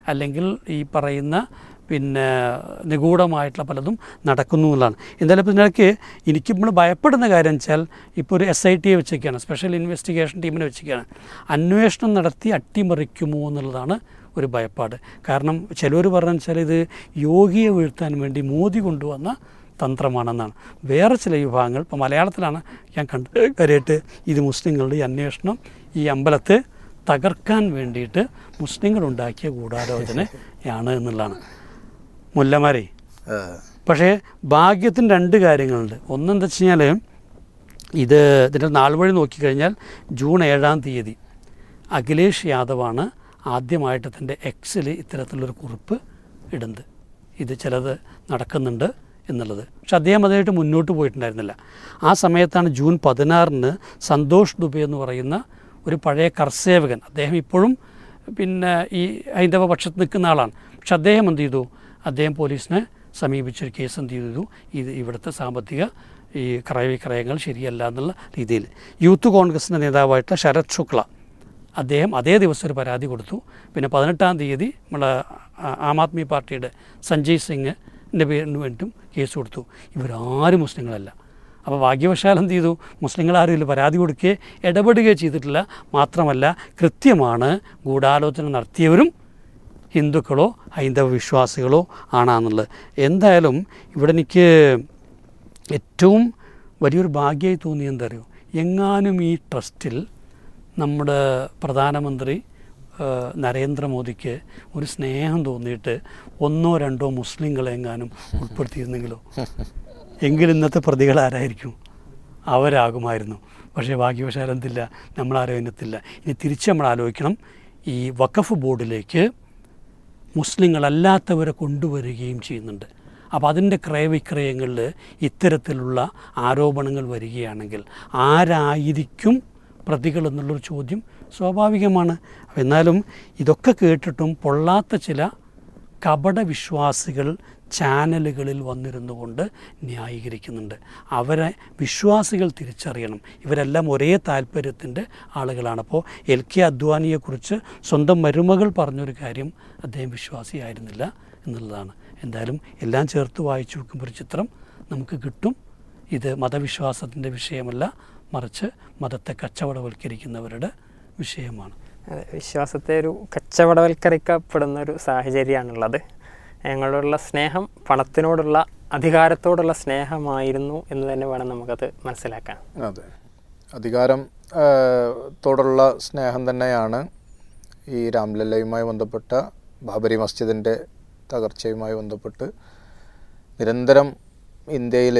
അല്ലെങ്കിൽ ഈ പറയുന്ന പിന്നെ നിഗൂഢമായിട്ടുള്ള പലതും നടക്കുന്നു എന്നുള്ളതാണ് എന്തായാലും ഇപ്പോൾ ഇതിനിടയ്ക്ക് എനിക്ക് നമ്മൾ ഭയപ്പെടുന്ന കാര്യം വെച്ചാൽ ഇപ്പോൾ ഒരു എസ് ഐ ടിയെ വെച്ചൊക്കെയാണ് സ്പെഷ്യൽ ഇൻവെസ്റ്റിഗേഷൻ ടീമിനെ വെച്ചൊക്കെയാണ് അന്വേഷണം നടത്തി അട്ടിമറിക്കുമോ എന്നുള്ളതാണ് ഒരു ഭയപ്പാട് കാരണം ചിലർ പറഞ്ഞു വെച്ചാൽ ഇത് യോഗിയെ വീഴ്ത്താൻ വേണ്ടി മോദി കൊണ്ടുവന്ന തന്ത്രമാണെന്നാണ് വേറെ ചില വിഭാഗങ്ങൾ ഇപ്പോൾ മലയാളത്തിലാണ് ഞാൻ കണ്ട് കാര്യമായിട്ട് ഇത് മുസ്ലിങ്ങളുടെ ഈ അന്വേഷണം ഈ അമ്പലത്തെ തകർക്കാൻ വേണ്ടിയിട്ട് മുസ്ലിങ്ങൾ ഉണ്ടാക്കിയ ഗൂഢാലോചനയാണ് എന്നുള്ളതാണ് മുല്ലമാരെ പക്ഷേ ഭാഗ്യത്തിന് രണ്ട് കാര്യങ്ങളുണ്ട് ഒന്നെന്താ വെച്ച് കഴിഞ്ഞാൽ ഇത് ഇതിൻ്റെ നാൾ വഴി നോക്കിക്കഴിഞ്ഞാൽ ജൂൺ ഏഴാം തീയതി അഖിലേഷ് യാദവാണ് ആദ്യമായിട്ട് തൻ്റെ എക്സിൽ ഇത്തരത്തിലുള്ളൊരു കുറിപ്പ് ഇടുന്നത് ഇത് ചിലത് നടക്കുന്നുണ്ട് എന്നുള്ളത് പക്ഷെ അദ്ദേഹം അതുമായിട്ട് മുന്നോട്ട് പോയിട്ടുണ്ടായിരുന്നില്ല ആ സമയത്താണ് ജൂൻ പതിനാറിന് സന്തോഷ് ദുബെ എന്ന് പറയുന്ന ഒരു പഴയ കർസേവകൻ അദ്ദേഹം ഇപ്പോഴും പിന്നെ ഈ ഹൈന്ദവ പക്ഷത്ത് നിൽക്കുന്ന ആളാണ് പക്ഷെ അദ്ദേഹം എന്ത് ചെയ്തു അദ്ദേഹം പോലീസിനെ സമീപിച്ചൊരു കേസ് എന്ത് ചെയ്തു ഇത് ഇവിടുത്തെ സാമ്പത്തിക ഈ ക്രയവിക്രയങ്ങൾ ശരിയല്ല എന്നുള്ള രീതിയിൽ യൂത്ത് കോൺഗ്രസിൻ്റെ നേതാവായിട്ടുള്ള ശരത് ശുക്ല അദ്ദേഹം അതേ ദിവസം ഒരു പരാതി കൊടുത്തു പിന്നെ പതിനെട്ടാം തീയതി നമ്മളെ ആ- ആം ആദ്മി പാർട്ടിയുടെ സഞ്ജയ് സിംഗിൻ്റെ പേരിന് വേണ്ടിയിട്ടും കേസ് കൊടുത്തു ഇവരാരും മുസ്ലിങ്ങളല്ല അപ്പോൾ ഭാഗ്യവശാൽ എന്ത് ചെയ്തു മുസ്ലിങ്ങളാരും ഇതിൽ പരാതി കൊടുക്കുകയോ ഇടപെടുകയോ ചെയ്തിട്ടില്ല മാത്രമല്ല കൃത്യമാണ് ഗൂഢാലോചന നടത്തിയവരും ഹിന്ദുക്കളോ ഹൈന്ദവ വിശ്വാസികളോ ആണെന്നുള്ളത് എന്തായാലും ഇവിടെ എനിക്ക് ഏറ്റവും വലിയൊരു ഭാഗ്യമായി തോന്നിയത് എന്താ അറിയോ എങ്ങാനും ഈ ട്രസ്റ്റിൽ നമ്മുടെ പ്രധാനമന്ത്രി ആ, നരേന്ദ്രമോദിക്ക് ഒരു സ്നേഹം തോന്നിയിട്ട് ഒന്നോ രണ്ടോ മുസ്ലിങ്ങളെങ്ങാനും ഉൾപ്പെടുത്തിയിരുന്നെങ്കിലോ എങ്കിൽ ഇന്നത്തെ പ്രതികൾ ആരായിരിക്കും അവരാകുമായിരുന്നു പക്ഷേ ഭാഗ്യവശാൽ എന്തില്ല നമ്മളാരും ഇന്നത്തില്ല ഇനി തിരിച്ച് നമ്മൾ ആലോചിക്കണം ഈ വഖഫ് ബോർഡിലേക്ക് മുസ്ലിങ്ങളല്ലാത്തവരെ കൊണ്ടുവരികയും ചെയ്യുന്നുണ്ട് അപ്പോൾ അതിൻ്റെ ക്രയവിക്രയങ്ങളിൽ ഇത്തരത്തിലുള്ള ആരോപണങ്ങൾ വരികയാണെങ്കിൽ ആരായിരിക്കും പ്രതികൾ എന്നുള്ളൊരു ചോദ്യം സ്വാഭാവികമാണ് എന്നാലും ഇതൊക്കെ കേട്ടിട്ടും പൊള്ളാത്ത ചില കപട വിശ്വാസികൾ ചാനലുകളിൽ വന്നിരുന്നു കൊണ്ട് ന്യായീകരിക്കുന്നുണ്ട് അവരെ വിശ്വാസികൾ തിരിച്ചറിയണം ഇവരെല്ലാം ഒരേ താല്പര്യത്തിൻ്റെ ആളുകളാണ് അപ്പോൾ എൽ കെ അദ്വാനിയെക്കുറിച്ച് സ്വന്തം മരുമകൾ പറഞ്ഞൊരു കാര്യം അദ്ദേഹം വിശ്വാസിയായിരുന്നില്ല എന്നുള്ളതാണ് എന്തായാലും എല്ലാം ചേർത്ത് വായിച്ചു നോക്കുമ്പോൾ ഒരു ചിത്രം നമുക്ക് കിട്ടും ഇത് മതവിശ്വാസത്തിൻ്റെ വിഷയമല്ല മറിച്ച് മതത്തെ കച്ചവടവൽക്കരിക്കുന്നവരുടെ വിഷയമാണ് അതെ വിശ്വാസത്തെ ഒരു കച്ചവടവൽക്കരിക്കപ്പെടുന്ന ഒരു സാഹചര്യമാണുള്ളത് ഞങ്ങളോടുള്ള സ്നേഹം പണത്തിനോടുള്ള അധികാരത്തോടുള്ള സ്നേഹമായിരുന്നു എന്ന് തന്നെ വേണം നമുക്കത് മനസ്സിലാക്കാൻ അതെ അധികാരം ആ, തോടുള്ള സ്നേഹം തന്നെയാണ് ഈ രാംലല്ലയുമായി ബന്ധപ്പെട്ട ബാബരി മസ്ജിദിൻ്റെ തകർച്ചയുമായി ബന്ധപ്പെട്ട് നിരന്തരം ഇന്ത്യയിൽ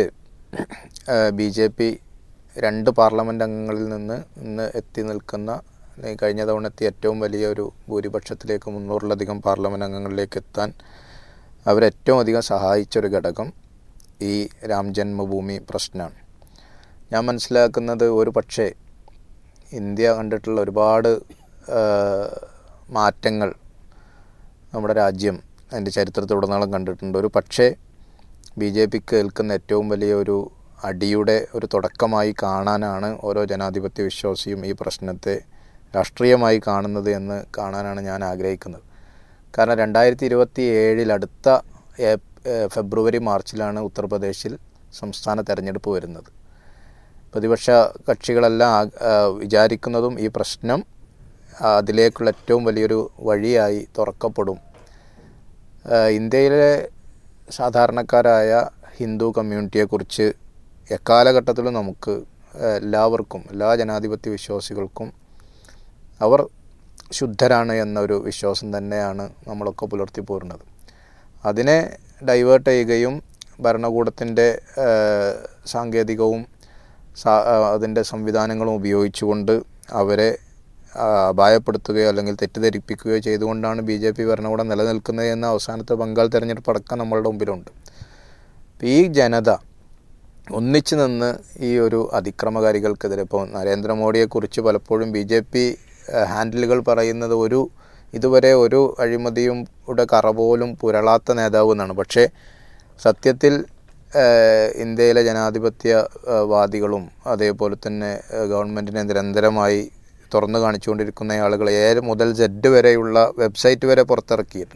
ബി ജെ പി രണ്ട് പാർലമെൻറ്റ് അംഗങ്ങളിൽ നിന്ന് ഇന്ന് എത്തി നിൽക്കുന്ന അല്ലെങ്കിൽ കഴിഞ്ഞ തവണ എത്തിയ ഏറ്റവും വലിയ ഒരു ഭൂരിപക്ഷത്തിലേക്ക് മുന്നൂറിലധികം പാർലമെൻറ്റ് അംഗങ്ങളിലേക്ക് എത്താൻ അവരേറ്റവും അധികം സഹായിച്ചൊരു ഘടകം ഈ രാം ജന്മഭൂമി പ്രശ്നമാണ് ഞാൻ മനസ്സിലാക്കുന്നത് ഒരു പക്ഷേ ഇന്ത്യ കണ്ടിട്ടുള്ള ഒരുപാട് ആ, മാറ്റങ്ങൾ നമ്മുടെ രാജ്യം അതിൻ്റെ ചരിത്രത്തിലുടനീളം കണ്ടിട്ടുണ്ട് ഒരു പക്ഷേ ബി ജെ പിക്ക് ഏൽക്കുന്ന ഏറ്റവും വലിയ ഒരു അടിയുടെ ഒരു തുടക്കമായി കാണാനാണ് ഓരോ ജനാധിപത്യ വിശ്വാസിയും ഈ പ്രശ്നത്തെ രാഷ്ട്രീയമായി കാണുന്നത് എന്ന് കാണാനാണ് ഞാൻ ആഗ്രഹിക്കുന്നത് കാരണം രണ്ടായിരത്തി ഇരുപത്തി ഏഴിൽ അടുത്ത ഏപ്- ഏഹ് ഫെബ്രുവരി മാർച്ചിലാണ് ഉത്തർപ്രദേശിൽ സംസ്ഥാന തെരഞ്ഞെടുപ്പ് വരുന്നത് പ്രതിപക്ഷ കക്ഷികളെല്ലാം ആ- ആ, വിചാരിക്കുന്നതും ഈ പ്രശ്നം ആ, അതിലേക്കുള്ള ഏറ്റവും വലിയൊരു വഴിയായി തുറക്കപ്പെടും ആ, ഇന്ത്യയിലെ സാധാരണക്കാരായ ഹിന്ദു കമ്മ്യൂണിറ്റിയെക്കുറിച്ച് എക്കാലഘട്ടത്തിലും നമുക്ക് ആ, എല്ലാവർക്കും എല്ലാ ജനാധിപത്യ വിശ്വാസികൾക്കും അവർ ശുദ്ധരാണ് എന്നൊരു വിശ്വാസം തന്നെയാണ് നമ്മളൊക്കെ പുലർത്തി പോരുന്നത് അതിനെ ഡൈവേർട്ട് ചെയ്യുകയും ഭരണകൂടത്തിൻ്റെ ആ, സാങ്കേതികവും സാ- ആ, അതിൻ്റെ സംവിധാനങ്ങളും ഉപയോഗിച്ചുകൊണ്ട് അവരെ ആ, അപായപ്പെടുത്തുകയോ അല്ലെങ്കിൽ തെറ്റിദ്ധരിപ്പിക്കുകയോ ചെയ്തുകൊണ്ടാണ് ബി ജെ പി ഭരണകൂടം നിലനിൽക്കുന്നത് എന്ന അവസാനത്തെ ബംഗാൾ തെരഞ്ഞെടുപ്പ് അടക്കം നമ്മളുടെ മുമ്പിലുണ്ട് അപ്പോൾ ഈ ജനത ഒന്നിച്ചു നിന്ന് ഈ ഒരു അതിക്രമകാരികൾക്കെതിരെ ഇപ്പോൾ നരേന്ദ്രമോദിയെക്കുറിച്ച് പലപ്പോഴും ബി ജെ പി ഹാൻഡിലുകൾ പറയുന്നത് ഒരു ഇതുവരെ ഒരു അഴിമതിയും യുടെ കറ പോലും പുരളാത്ത നേതാവ് എന്നാണ് പക്ഷേ സത്യത്തിൽ ഏഹ്, ഇന്ത്യയിലെ ജനാധിപത്യ ഏഹ്, വാദികളും അതേപോലെ തന്നെ ഏഹ്, ഗവൺമെൻറ്റിനെ നിരന്തരമായി തുറന്നു കാണിച്ചുകൊണ്ടിരിക്കുന്ന ആളുകൾ എ മുതൽ സെഡ് വരെയുള്ള വെബ്സൈറ്റ് വരെ പുറത്തിറക്കിയിട്ടുണ്ട്